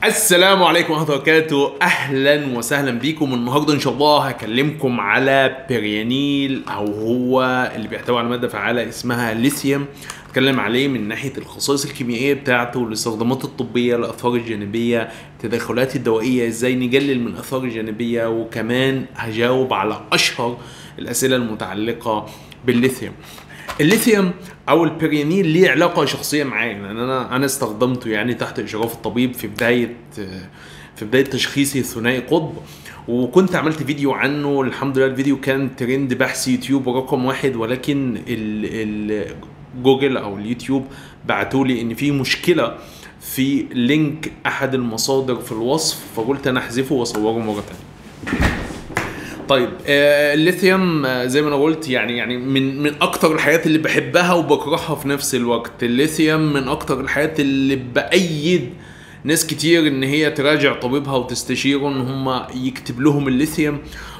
السلام عليكم ورحمة الله وبركاته أهلا وسهلا بيكم النهاردة إن شاء الله هكلمكم على بريانيل أو هو اللي بيحتوي على مادة فعالة اسمها ليثيوم هتكلم عليه من ناحية الخصائص الكيميائية بتاعته الاستخدامات الطبية الآثار الجانبية التدخلات الدوائية إزاي نقلل من الآثار الجانبية وكمان هجاوب على أشهر الأسئلة المتعلقة بالليثيوم الليثيوم او البريانيل ليه علاقه شخصيه معايا لان انا انا استخدمته يعني تحت اشراف الطبيب في بدايه في بدايه تشخيصي ثنائي قطب وكنت عملت فيديو عنه الحمد لله الفيديو كان ترند بحث يوتيوب رقم واحد ولكن ال ال جوجل او اليوتيوب بعتوا لي ان في مشكله في لينك احد المصادر في الوصف فقلت انا احذفه واصوره مره تانية طيب آه الليثيوم آه زي ما انا قلت يعني يعني من من اكتر الحاجات اللي بحبها وبكرهها في نفس الوقت الليثيوم من اكتر الحاجات اللي بايد ناس كتير ان هي تراجع طبيبها وتستشيره ان هم يكتب لهم الليثيوم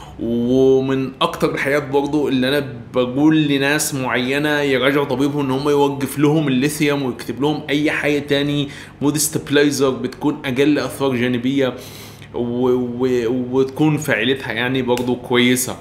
ومن اكتر الحاجات برضو اللي انا بقول لناس معينه يراجعوا طبيبهم ان هم يوقف لهم الليثيوم ويكتب لهم اي حاجه تاني مود ستابلايزر بتكون اقل اثار جانبيه و... و... وتكون فعاليتها يعني برضو كويسه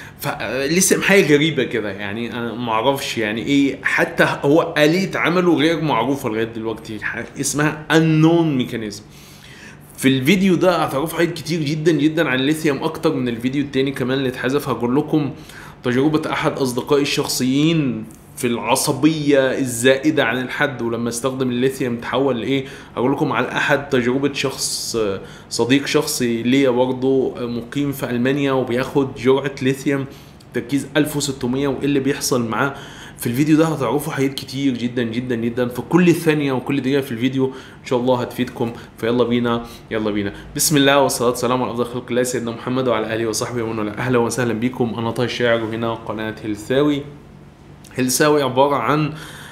فلسه حاجه غريبه كده يعني انا ما اعرفش يعني ايه حتى هو اليه عمله غير معروفه لغايه دلوقتي اسمها unknown ميكانيزم في الفيديو ده هتعرفوا حاجات كتير جدا جدا عن الليثيوم اكتر من الفيديو التاني كمان اللي اتحذف هقول لكم تجربه احد اصدقائي الشخصيين في العصبية الزائدة عن الحد ولما استخدم الليثيوم تحول لإيه هقول لكم على أحد تجربة شخص صديق شخصي ليا برضه مقيم في ألمانيا وبياخد جرعة ليثيوم تركيز 1600 وإيه اللي بيحصل معاه في الفيديو ده هتعرفوا حاجات كتير جدا جدا جدا في كل ثانية وكل دقيقة في الفيديو إن شاء الله هتفيدكم فيلا بينا يلا بينا بسم الله والصلاة والسلام على أفضل خلق الله سيدنا محمد وعلى آله وصحبه ومن والاه أهلا وسهلا بكم أنا طه الشاعر وهنا قناة هلثاوي هلساوي عبارة عن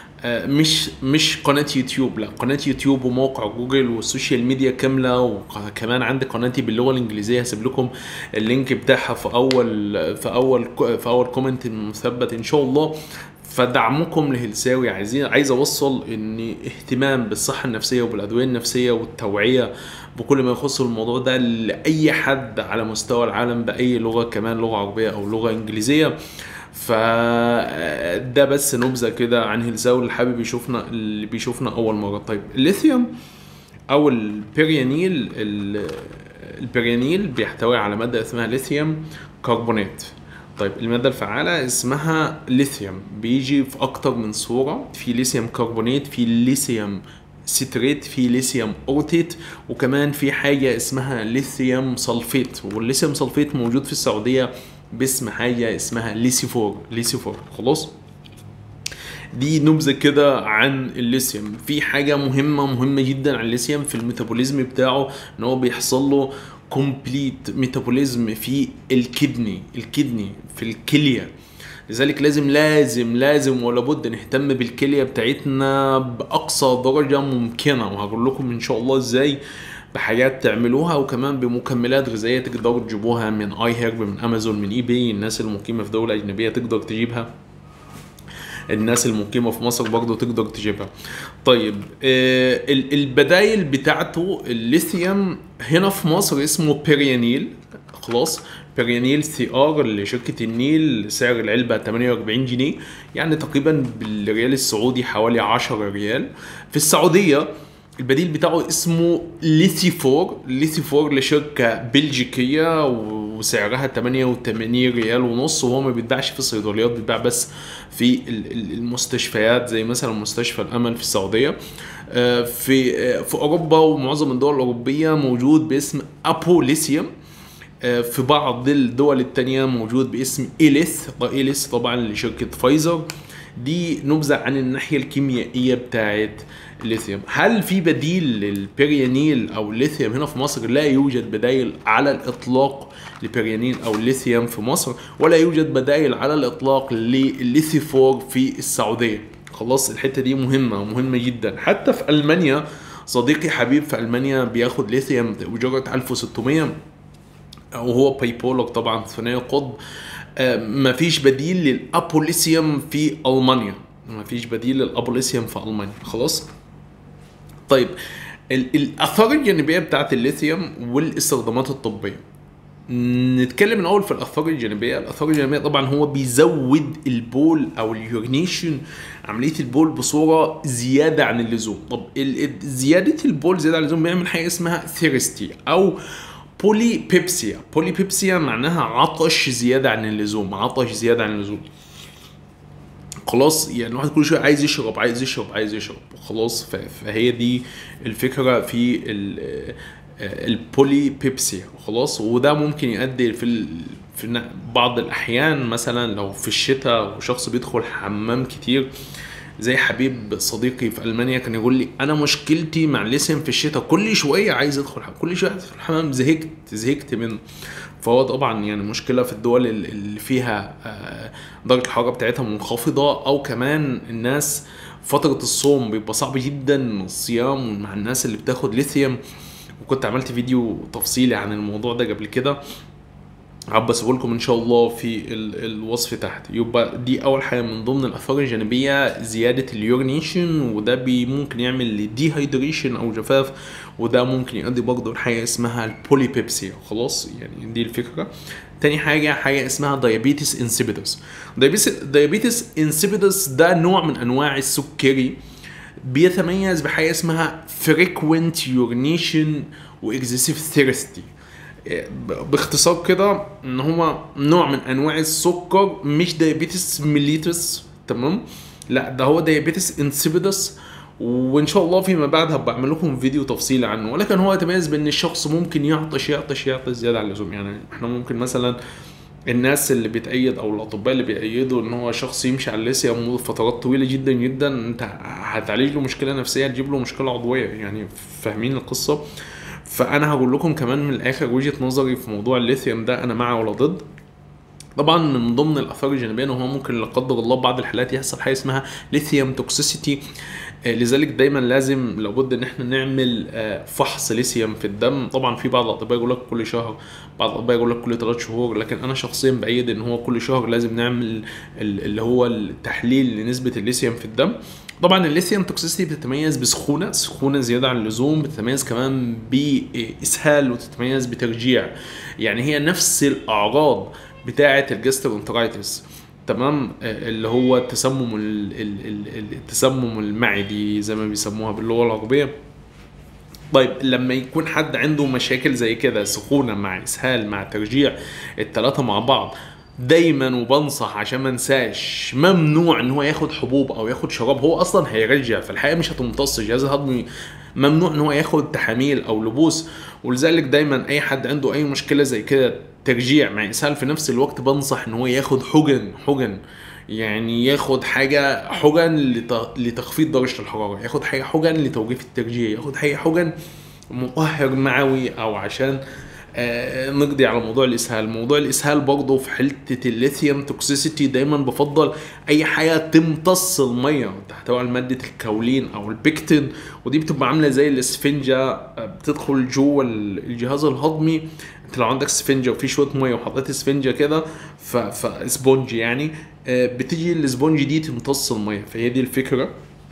مش مش قناة يوتيوب لا قناة يوتيوب وموقع جوجل والسوشيال ميديا كاملة وكمان عندي قناتي باللغة الإنجليزية هسيب لكم اللينك بتاعها في أول في أول في أول كومنت مثبت إن شاء الله فدعمكم لهلساوي عايزين عايز اوصل ان اهتمام بالصحه النفسيه وبالادويه النفسيه والتوعيه بكل ما يخص الموضوع ده لاي حد على مستوى العالم باي لغه كمان لغه عربيه او لغه انجليزيه فده بس نبذه كده عن هلساوي اللي حابب يشوفنا اللي بيشوفنا اول مره طيب الليثيوم او البريانيل البريانيل بيحتوي على ماده اسمها ليثيوم كربونات طيب الماده الفعاله اسمها ليثيوم بيجي في اكتر من صوره في ليثيوم كربونات في ليثيوم ستريت في ليثيوم اورتيت وكمان في حاجه اسمها ليثيوم سلفيت والليثيوم سلفيت موجود في السعوديه باسم حاجه اسمها ليسيفور ليسيفور خلاص دي نبذه كده عن الليثيوم في حاجه مهمه مهمه جدا عن الليثيوم في الميتابوليزم بتاعه ان هو بيحصل له كومبليت ميتابوليزم في الكدني الكدني في الكليه لذلك لازم لازم لازم ولا بد نهتم بالكليه بتاعتنا باقصى درجه ممكنه وهقول لكم ان شاء الله ازاي بحاجات تعملوها وكمان بمكملات غذائيه تقدروا تجيبوها من اي هيرب من امازون من اي بي الناس المقيمه في دوله اجنبيه تقدر تجيبها الناس المقيمه في مصر برضه تقدر تجيبها طيب آه البدايل بتاعته الليثيوم هنا في مصر اسمه بيريانيل خلاص بيريانيل سي ار لشركه النيل سعر العلبه 48 جنيه يعني تقريبا بالريال السعودي حوالي 10 ريال في السعوديه البديل بتاعه اسمه ليثيفور ليثيفور لشركة بلجيكية وسعرها 88 ريال ونص وهو ما بيتباعش في الصيدليات بيتباع بس في المستشفيات زي مثلا مستشفى الأمل في السعودية في في أوروبا ومعظم الدول الأوروبية موجود باسم أبوليثيوم في بعض الدول التانية موجود باسم إيليث إيليث طبعا لشركة فايزر دي نبذة عن الناحية الكيميائية بتاعت الليثيوم هل في بديل للبريانيل او الليثيوم هنا في مصر لا يوجد بدائل على الاطلاق لبريانيل او الليثيوم في مصر ولا يوجد بدائل على الاطلاق للليثيفور في السعوديه خلاص الحته دي مهمه مهمه جدا حتى في المانيا صديقي حبيب في المانيا بياخد ليثيوم بجرعه 1600 وهو بايبولوج طبعا ثنائي قطب مفيش بديل للابوليثيوم في المانيا مفيش بديل للابوليثيوم في المانيا خلاص طيب ال- الاثار الجانبيه بتاعت الليثيوم والاستخدامات الطبيه نتكلم الاول في الاثار الجانبيه الاثار الجانبيه طبعا هو بيزود البول او اليورينيشن عمليه البول بصوره زياده عن اللزوم طب ال- ال- زياده البول زياده عن اللزوم بيعمل حاجه اسمها ثيرستي او بولي بيبسيا بولي بيبسيا معناها عطش زياده عن اللزوم عطش زياده عن اللزوم خلاص يعني الواحد كل شويه عايز يشرب عايز يشرب عايز يشرب خلاص ف- فهي دي الفكره في ال- البولي بيبسيا خلاص وده ممكن يؤدي في ال... في ن- بعض الاحيان مثلا لو في الشتاء وشخص بيدخل حمام كتير زي حبيب صديقي في المانيا كان يقول لي انا مشكلتي مع الليثيوم في الشتاء كل شويه عايز ادخل حمام. كل شويه عايز ادخل الحمام زهقت زهقت منه فهو طبعا يعني مشكله في الدول ال- اللي فيها آه، درجه الحراره بتاعتها منخفضه او كمان الناس فتره الصوم بيبقى صعب جدا الصيام مع الناس اللي بتاخد ليثيوم وكنت عملت فيديو تفصيلي عن الموضوع ده قبل كده هبقى اسيبه لكم ان شاء الله في ال- الوصف تحت يبقى دي اول حاجه من ضمن الاثار الجانبيه زياده اليورينيشن وده بي ممكن يعمل لديهايدريشن او جفاف وده ممكن يؤدي برضه لحاجه اسمها البوليبيبسيا خلاص يعني دي الفكره تاني حاجه حاجه اسمها دايابيتس انسيبيدس دايابيتس انسيبيدس ده نوع من انواع السكري بيتميز بحاجه اسمها frequent urination واكزيسيف thirsty باختصار كده ان هو نوع من انواع السكر مش دايابيتس ميليتس تمام لا ده هو دايابيتس انسيبيدس وان شاء الله فيما بعد هبقى اعمل لكم فيديو تفصيلي عنه ولكن هو يتميز بان الشخص ممكن يعطش يعطش يعطش زياده عن اللزوم يعني احنا ممكن مثلا الناس اللي بتأيد او الاطباء اللي بيأيدوا ان هو شخص يمشي على الليثيوم لمده فترات طويله جدا جدا انت هتعالج له مشكله نفسيه هتجيب له مشكله عضويه يعني فاهمين القصه فانا هقول لكم كمان من الاخر وجهه نظري في موضوع الليثيوم ده انا مع ولا ضد طبعا من ضمن الاثار الجانبيه ان هو ممكن لا قدر الله بعض الحالات يحصل حاجه اسمها ليثيوم توكسيسيتي لذلك دايما لازم لابد ان احنا نعمل آه، فحص ليثيوم في الدم طبعا في بعض الاطباء يقول لك كل شهر بعض الاطباء يقول لك كل ثلاث شهور لكن انا شخصيا بايد ان هو كل شهر لازم نعمل ال- اللي هو التحليل لنسبه الليثيوم في الدم طبعا الليثيوم توكسيسيتي بتتميز بسخونه سخونه زياده عن اللزوم بتتميز كمان باسهال وتتميز بترجيع يعني هي نفس الاعراض بتاعه الجاسترونترايتس تمام آه، اللي هو التسمم ال- ال- ال- ال- التسمم المعدي زي ما بيسموها باللغه العربيه طيب لما يكون حد عنده مشاكل زي كده سخونه مع اسهال مع ترجيع الثلاثه مع بعض دايما وبنصح عشان ما انساش ممنوع ان هو ياخد حبوب او ياخد شراب هو اصلا هيرجع في الحقيقه مش هتمتص الجهاز الهضمي ممنوع ان هو ياخد تحاميل او لبوس ولذلك دايما اي حد عنده اي مشكله زي كده ترجيع مع اسهال في نفس الوقت بنصح ان هو ياخد حجن حجن يعني ياخد حاجه حجن لت- لتخفيض درجه الحراره ياخد حاجه حجن لتوقيف الترجيع ياخد حاجه حجن مطهر معوي او عشان آه، نقضي على موضوع الاسهال موضوع الاسهال برضه في حته الليثيوم توكسيسيتي دايما بفضل اي حاجه تمتص الميه تحتوي على ماده الكولين او البكتين ودي بتبقى عامله زي الاسفنجه آه، بتدخل جوه الجهاز الهضمي انت لو عندك اسفنجه وفي شويه ميه وحطيت اسفنجه كده ف- فاسبونج يعني آه، بتيجي الاسبونج دي تمتص الميه فهي دي الفكره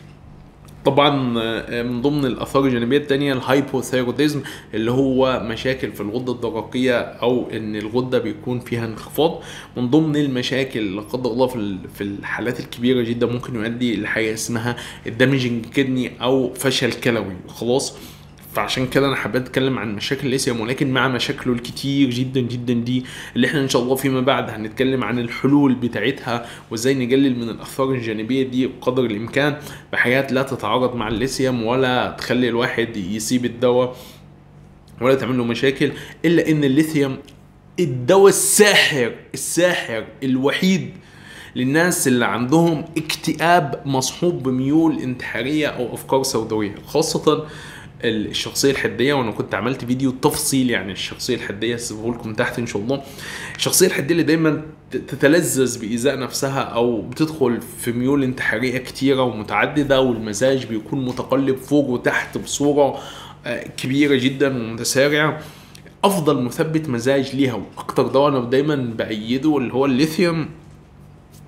طبعا آه، من ضمن الاثار الجانبيه التانية الهايبوثايروديزم اللي هو مشاكل في الغده الدرقيه او ان الغده بيكون فيها انخفاض من ضمن المشاكل لا قدر الله في ال- في الحالات الكبيره جدا ممكن يؤدي لحاجه اسمها الدامجنج كدني او فشل كلوي خلاص فعشان كده انا حبيت اتكلم عن مشاكل الليثيوم ولكن مع مشاكله الكتير جدا جدا دي اللي احنا ان شاء الله فيما بعد هنتكلم عن الحلول بتاعتها وازاي نقلل من الاثار الجانبيه دي بقدر الامكان بحياه لا تتعارض مع الليثيوم ولا تخلي الواحد يسيب الدواء ولا تعمل له مشاكل الا ان الليثيوم الدواء الساحر الساحر الوحيد للناس اللي عندهم اكتئاب مصحوب بميول انتحاريه او افكار سوداويه خاصه الشخصيه الحديه وانا كنت عملت فيديو تفصيلي عن الشخصيه الحديه هسيبه لكم تحت ان شاء الله الشخصيه الحديه اللي دايما ت- تتلذذ بايذاء نفسها او بتدخل في ميول انتحاريه كتيره ومتعدده والمزاج بيكون متقلب فوق وتحت بصوره آه، كبيره جدا ومتسارعه افضل مثبت مزاج ليها واكتر دواء انا دايما بايده اللي هو الليثيوم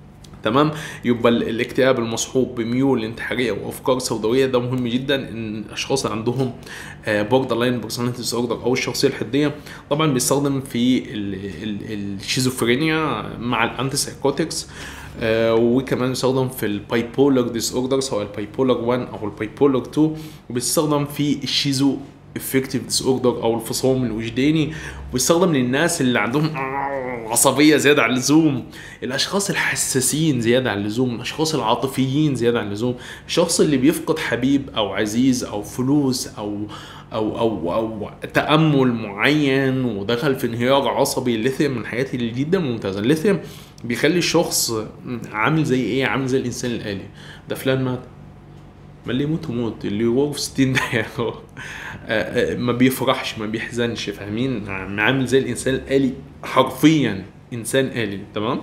تمام يبقى ال- الاكتئاب المصحوب بميول انتحاريه وافكار سوداويه ده مهم جدا ان الاشخاص اللي عندهم بوردر لاين بيرسوناليتي ديسوردر او الشخصيه الحديه طبعا بيستخدم في ال- ال- الشيزوفرينيا مع الانتي سايكوتكس آه وكمان بيستخدم في البايبولر ديس اوردر سواء البايبولر 1 او البايبولر 2 وبيستخدم في الشيزو افكتيف ديس اوردر او الفصام الوجداني وبيستخدم للناس اللي عندهم عصبيه زياده عن اللزوم الاشخاص الحساسين زياده عن اللزوم الاشخاص العاطفيين زياده عن اللزوم الشخص اللي بيفقد حبيب او عزيز او فلوس او او او او تامل معين ودخل في انهيار عصبي الليثيوم من الحاجات اللي جدا ممتازه الليثيوم بيخلي الشخص عامل زي ايه عامل زي الانسان الالي ده فلان مات ما اللي يموت يموت اللي يروح في 60 دقيقة ما بيفرحش ما بيحزنش فاهمين عامل زي الانسان الالي حرفيا انسان الي تمام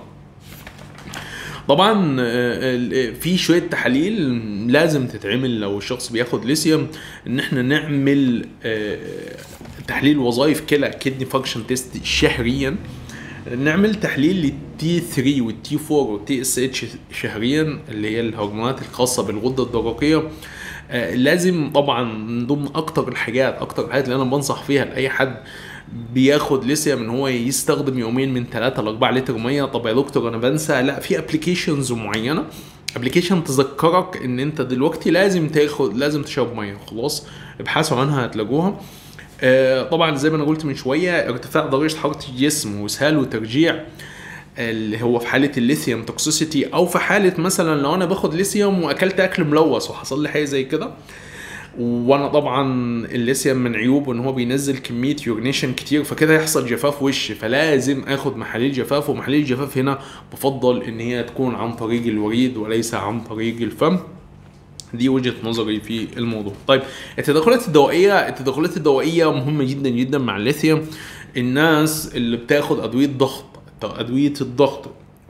طبعا آه، في شويه تحاليل لازم تتعمل لو الشخص بياخد ليثيوم ان احنا نعمل آه، تحليل وظائف كلى كدني فانكشن تيست شهريا نعمل تحليل للتي 3 والتي 4 والتي اس اتش شهريا اللي هي الهرمونات الخاصه بالغده الدرقيه آه، لازم طبعا من ضمن اكتر الحاجات اكتر الحاجات اللي انا بنصح فيها لاي حد بياخد ليثيوم ان هو يستخدم يومين من 3 ل 4 لتر ميه طب يا دكتور انا بنسى لا في ابلكيشنز معينه ابلكيشن تذكرك ان انت دلوقتي لازم تاخد لازم تشرب ميه خلاص ابحثوا عنها هتلاقوها آه، طبعا زي ما انا قلت من شويه ارتفاع درجه حراره الجسم واسهال وترجيع اللي هو في حاله الليثيوم توكسيسيتي او في حاله مثلا لو انا باخد ليثيوم واكلت اكل ملوث وحصل لي حاجه زي كده وانا طبعا الليثيوم من عيوبه ان هو بينزل كميه يورنيشن كتير فكده يحصل جفاف وش فلازم اخد محاليل جفاف ومحاليل الجفاف هنا بفضل ان هي تكون عن طريق الوريد وليس عن طريق الفم دي وجهه نظري في الموضوع طيب التدخلات الدوائيه التدخلات الدوائيه مهمه جدا جدا مع الليثيوم الناس اللي بتاخد ادويه ضغط ادويه الضغط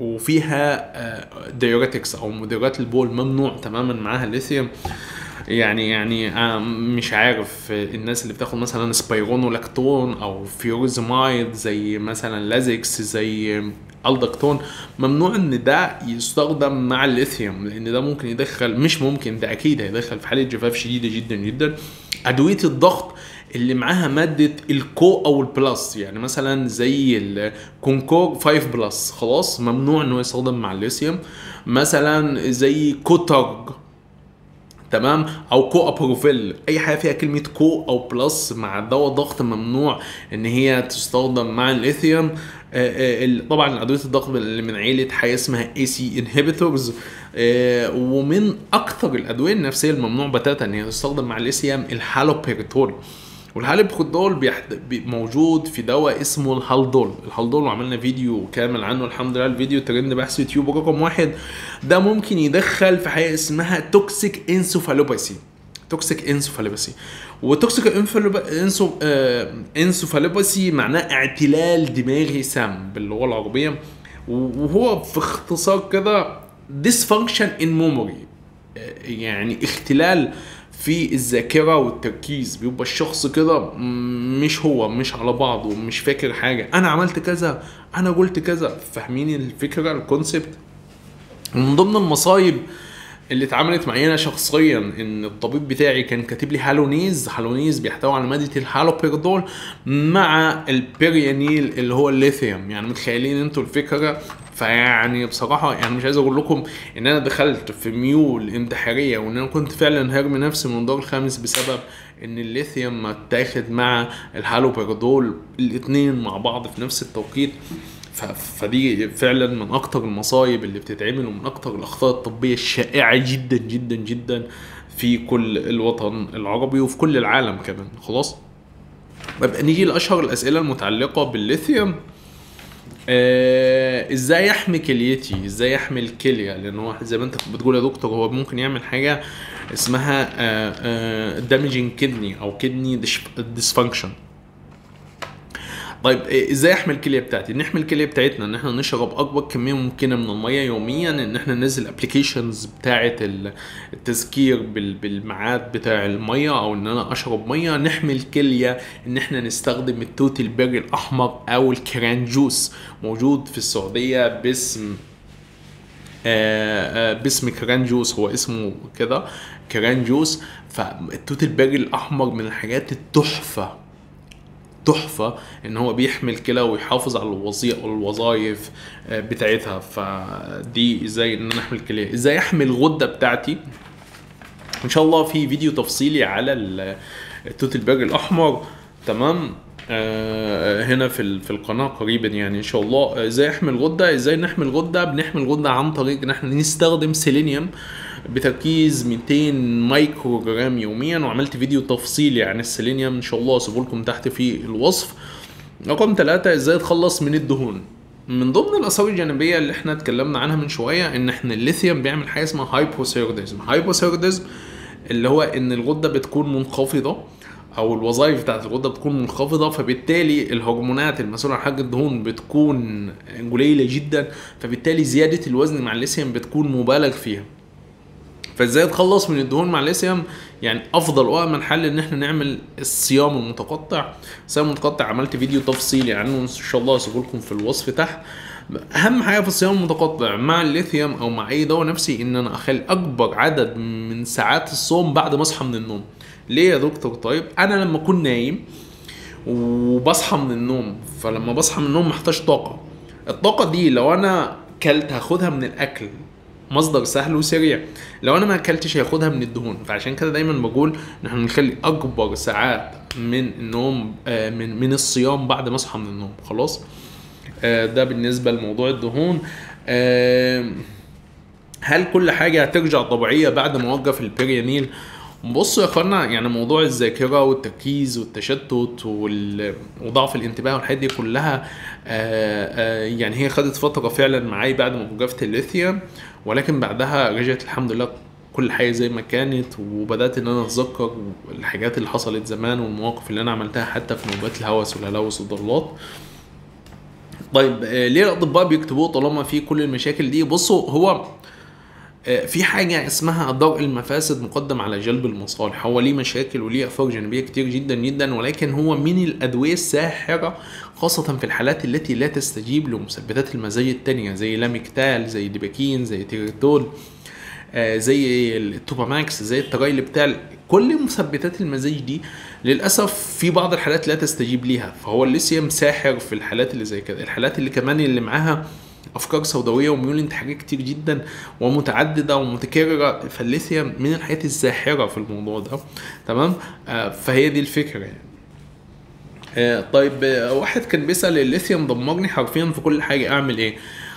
وفيها دايوريتكس او مدرات البول ممنوع تماما معاها الليثيوم يعني يعني آه، مش عارف الناس اللي بتاخد مثلا سبايرونولاكتون او فيورزمايد زي مثلا لازكس زي الدكتون ممنوع ان ده يستخدم مع الليثيوم لان ده ممكن يدخل مش ممكن ده اكيد هيدخل في حاله جفاف شديده جدا جدا ادويه الضغط اللي معاها مادة الكو او البلس يعني مثلا زي الكونكور 5 بلس خلاص ممنوع انه يستخدم مع الليثيوم مثلا زي كوترج تمام او كو ابروفيل اي حاجه فيها كلمه كو او بلس مع دواء ضغط ممنوع ان هي تستخدم مع الليثيوم آه، آه، ال- طبعا ادويه الضغط اللي من عيله حاجه اسمها اي سي انهبيتورز ومن اكثر الادويه النفسيه الممنوع بتاتا ان هي تستخدم مع الليثيوم الهالوبيريتول والهالوبيريتول بيحت... بي- موجود في دواء اسمه الهالدول الهالدول وعملنا فيديو كامل عنه الحمد لله الفيديو ترند بحث يوتيوب رقم واحد ده ممكن يدخل في حاجه اسمها توكسيك انسوفالوباسي توكسيك انسوفالوباسي وتوكسيك انسو آه انسوفالوباسي معناه اعتلال دماغي سام باللغه العربيه وهو في اختصار كده dysfunction in memory يعني اختلال في الذاكرة والتركيز بيبقى الشخص كده م- مش هو مش على بعضه مش فاكر حاجة أنا عملت كذا أنا قلت كذا فاهمين الفكرة الكونسبت من ضمن المصايب اللي اتعملت معايا انا شخصيا ان الطبيب بتاعي كان كاتب لي هالونيز هالونيز بيحتوي على ماده الهالوبيردول مع البيريانيل اللي هو الليثيوم يعني متخيلين انتوا الفكره فيعني بصراحه يعني مش عايز اقول لكم ان انا دخلت في ميول انتحاريه وان انا كنت فعلا هرمي نفسي من الدور الخامس بسبب ان الليثيوم متاخد مع الهالوبيردول الاثنين مع بعض في نفس التوقيت ف- فدي فعلا من اكتر المصايب اللي بتتعمل ومن اكتر الاخطاء الطبيه الشائعه جدا جدا جدا في كل الوطن العربي وفي كل العالم كمان خلاص ببقى نيجي لاشهر الاسئله المتعلقه بالليثيوم آه ازاي احمي كليتي ازاي احمي الكليه لان هو زي ما انت بتقول يا دكتور هو ممكن يعمل حاجه اسمها دامجنج كدني او كدني ديسفانكشن طيب إيه- ازاي احمي الكليه بتاعتي نحمي الكليه بتاعتنا ان احنا نشرب اكبر كميه ممكنه من الميه يوميا ان احنا ننزل ابلكيشنز بتاعه ال- التذكير بال- بالميعاد بتاع الميه او ان انا اشرب ميه نحمي الكليه ان احنا نستخدم التوت البري الاحمر او الكران جوس موجود في السعوديه باسم آه، آه، باسم كران جوس هو اسمه كده كران جوس فالتوت البري الاحمر من الحاجات التحفه تحفه ان هو بيحمل كده ويحافظ على الوظيفه الوظائف آه، بتاعتها فدي ازاي ان انا احمل كليه ازاي احمل الغده بتاعتي ان شاء الله في فيديو تفصيلي على ال- التوت البري الاحمر تمام آه هنا في ال- في القناه قريبا يعني ان شاء الله آه، ازاي احمل غده ازاي نحمل غده بنحمل غده عن طريق ان احنا نستخدم سيلينيوم بتركيز 200 مايكرو جرام يوميا وعملت فيديو تفصيلي عن السيلينيوم ان شاء الله اسيبه لكم تحت في الوصف رقم ثلاثة ازاي تخلص من الدهون من ضمن الاثار الجانبيه اللي احنا اتكلمنا عنها من شويه ان احنا الليثيوم بيعمل حاجه اسمها هايبوثيروديزم هايبوثيروديزم اللي هو ان الغده بتكون منخفضه او الوظائف بتاعت الغده بتكون منخفضه فبالتالي الهرمونات المسؤوله عن حرق الدهون بتكون قليله جدا فبالتالي زياده الوزن مع الليثيوم بتكون مبالغ فيها فازاي نتخلص من الدهون مع الليثيوم يعني افضل وامن حل ان احنا نعمل الصيام المتقطع الصيام المتقطع عملت فيديو تفصيلي عنه ان شاء الله هسيبه لكم في الوصف تحت اهم حاجه في الصيام المتقطع مع الليثيوم او مع اي دواء نفسي ان انا اخلي اكبر عدد من ساعات الصوم بعد ما اصحى من النوم ليه يا دكتور طيب انا لما اكون نايم وبصحى من النوم فلما بصحى من النوم محتاج طاقه الطاقه دي لو انا كلت هاخدها من الاكل مصدر سهل وسريع لو انا ما اكلتش هاخدها من الدهون فعشان كده دايما بقول ان احنا نخلي اكبر ساعات من النوم آه، من من الصيام بعد ما اصحى من النوم خلاص آه، ده بالنسبه لموضوع الدهون آه، هل كل حاجه هترجع طبيعيه بعد ما اوقف البريانيل بصوا يا اخوانا يعني موضوع الذاكره والتركيز والتشتت وال- وضعف الانتباه والحاجات دي كلها آه، آه، يعني هي خدت فتره فعلا معايا بعد ما وقفت الليثيوم ولكن بعدها رجعت الحمد لله كل حاجه زي ما كانت وبدات ان انا اتذكر الحاجات اللي حصلت زمان والمواقف اللي انا عملتها حتى في نوبات الهوس والهلاوس والضلات طيب آه، ليه الاطباء بيكتبوه طالما في كل المشاكل دي بصوا هو آه، في حاجة اسمها درء المفاسد مقدم على جلب المصالح هو ليه مشاكل وليه آثار جانبية كتير جدا جدا ولكن هو من الأدوية الساحرة خاصة في الحالات التي لا تستجيب لمثبتات المزاج التانية زي لاميكتال زي ديباكين زي تيريتول آه، زي التوباماكس زي الترايلبتال كل مثبتات المزاج دي للاسف في بعض الحالات لا تستجيب ليها فهو الليثيوم ساحر في الحالات اللي زي كده الحالات اللي كمان اللي معاها افكار سوداويه وميول انتحاريه كتير جدا ومتعدده ومتكرره فالليثيوم من الحاجات الساحره في الموضوع ده تمام آه فهي دي الفكره يعني آه طيب آه واحد كان بيسال الليثيوم دمرني حرفيا في كل حاجه اعمل ايه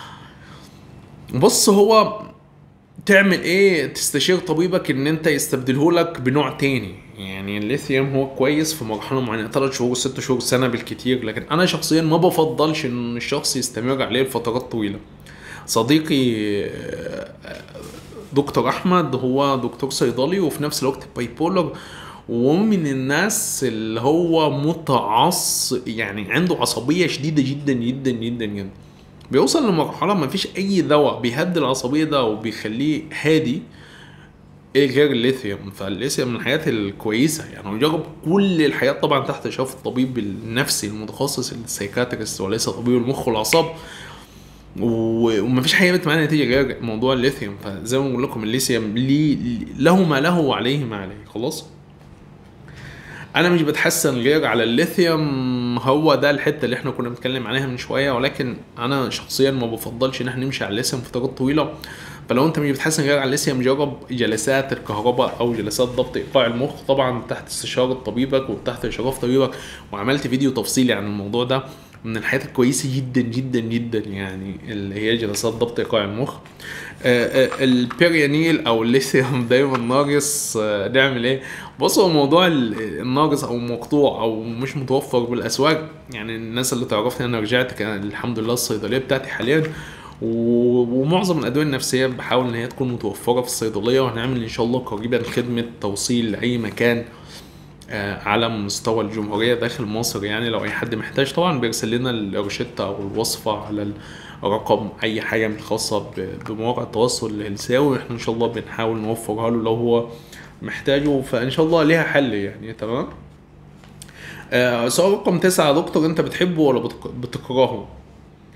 بص هو تعمل ايه تستشير طبيبك ان انت يستبدله لك بنوع تاني يعني الليثيوم هو كويس في مرحله معينه 3 شهور 6 شهور سنه بالكتير لكن انا شخصيا ما بفضلش ان الشخص يستمر عليه لفترات طويله صديقي آه، دكتور احمد هو دكتور صيدلي وفي نفس الوقت باي بولر ومن الناس اللي هو متعص يعني عنده عصبيه شديده جدا جدا جدا جدا بيوصل لمرحله ما فيش اي دواء بيهدي العصبيه ده وبيخليه هادي ايه غير الليثيوم فالليثيوم من الحاجات الكويسه يعني هو جرب كل الحاجات طبعا تحت اشراف الطبيب النفسي المتخصص السايكاتريست وليس طبيب المخ والاعصاب و- ومفيش حاجه جابت معانا نتيجه غير موضوع الليثيوم فزي ما بقول لكم الليثيوم ليه له ما له وعليه ما عليه خلاص انا مش بتحسن غير على الليثيوم هو ده الحته اللي احنا كنا بنتكلم عليها من شويه ولكن انا شخصيا ما بفضلش ان احنا نمشي على الليثيوم فترات طويله فلو انت مش بتحسن غير على الليثيوم جرب جلسات الكهرباء او جلسات ضبط ايقاع المخ طبعا تحت استشاره طبيبك وتحت اشراف طبيبك وعملت فيديو تفصيلي عن الموضوع ده من الحاجات الكويسه جدا جدا جدا يعني اللي هي جلسات ضبط ايقاع المخ آه، آه، البيريانيل او الليثيوم دايما ناقص آه، نعمل ايه بص هو موضوع ال- الناقص او مقطوع او مش متوفر بالاسواق يعني الناس اللي تعرفني انا رجعت كان الحمد لله الصيدليه بتاعتي حاليا و- ومعظم الادويه النفسيه بحاول ان هي تكون متوفره في الصيدليه وهنعمل ان شاء الله قريبا خدمه توصيل لاي مكان آه، على مستوى الجمهورية داخل مصر يعني لو أي حد محتاج طبعا بيرسل لنا الروشتة أو الوصفة على الرقم أي حاجة من خاصة ب- بمواقع التواصل الهلساوي وإحنا إن شاء الله بنحاول نوفرها له لو هو محتاجه فإن شاء الله ليها حل يعني تمام آه سؤال رقم تسعة يا دكتور أنت بتحبه ولا بتك- بتكرهه؟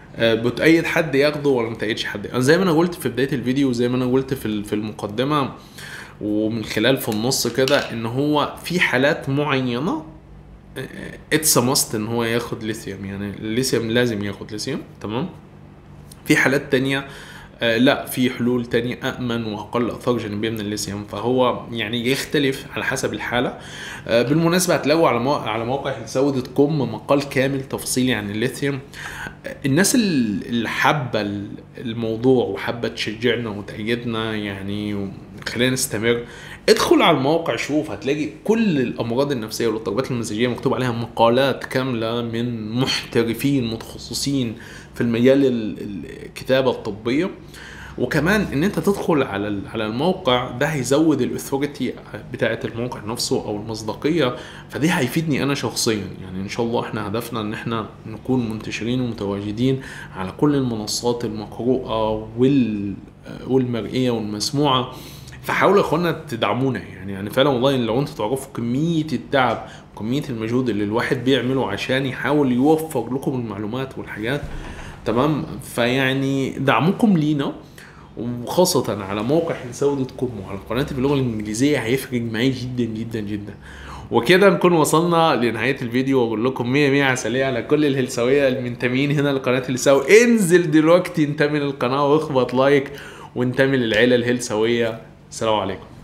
آه، بتأيد حد ياخده ولا ما تأيدش حد انا زي ما انا قلت في بدايه الفيديو وزي ما انا قلت في ال- في المقدمه ومن خلال في النص كده ان هو في حالات معينه اتس ماست ان هو ياخد ليثيوم يعني الليثيوم لازم ياخد ليثيوم تمام في حالات تانية آه لا في حلول تانية أأمن وأقل آثار جانبية من الليثيوم فهو يعني يختلف على حسب الحالة آه بالمناسبة هتلاقوا على موقع على موقع سودة كوم مقال كامل تفصيلي عن الليثيوم آه الناس ال- اللي حابة ال- الموضوع وحابة تشجعنا وتأيدنا يعني خلينا نستمر ادخل على الموقع شوف هتلاقي كل الامراض النفسيه والاضطرابات المزاجيه مكتوب عليها مقالات كامله من محترفين متخصصين في المجال ال- الكتابه الطبيه وكمان ان انت تدخل على ال- على الموقع ده هيزود الاثوريتي بتاعه الموقع نفسه او المصداقيه فدي هيفيدني انا شخصيا يعني ان شاء الله احنا هدفنا ان احنا نكون منتشرين ومتواجدين على كل المنصات المقروءه وال والمرئيه والمسموعه فحاولوا يا اخوانا تدعمونا يعني يعني فعلا والله لو انتوا تعرفوا كميه التعب وكميه المجهود اللي الواحد بيعمله عشان يحاول يوفر لكم المعلومات والحاجات تمام فيعني دعمكم لينا وخاصة على موقع سودة كوم وعلى قناتي باللغة الإنجليزية هيفرق معي جدا جدا جدا وكده نكون وصلنا لنهاية الفيديو واقول لكم 100 100 عسلية على كل الهلساوية المنتمين هنا لقناة الهلساوي انزل دلوقتي انتمي للقناة واخبط لايك وانتمي للعيلة الهلساوية السلام عليكم